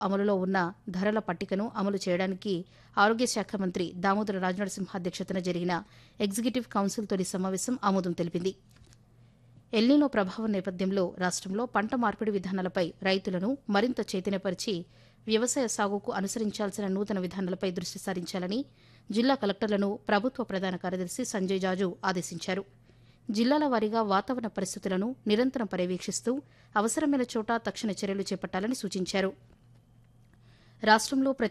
అమలులో ఉన్న ధరల పట్టికను అమలు చేయడానికి ఆరోగ్య శాఖ మంత్రి దామోదర రాజనరసింహ అధ్యక్షతన జరిగిన ఎగ్జిక్యూటివ్ కౌన్సిల్ తొలి సమావేశం ఆమోదం తెలిపింది ఎల్నీనో ప్రభావం నేపథ్యంలో రాష్ట్రంలో పంట మార్పిడి విధానాలపై రైతులను మరింత చైతన్యపరిచి వ్యవసాయ సాగుకు అనుసరించాల్సిన నూతన విధానాలపై దృష్టి సారించాలని జిల్లా కలెక్టర్లను ప్రభుత్వ ప్రధాన కార్యదర్శి సంజయ్ జాజు ఆదేశించారు జిల్లాల వారీగా వాతావరణ పరిస్థితులను నిరంతరం పర్యవేక్షిస్తూ అవసరమైన చోట తక్షణ చర్యలు చేపట్టాలని సూచించారు రాష్ట్రంలో ప్రతి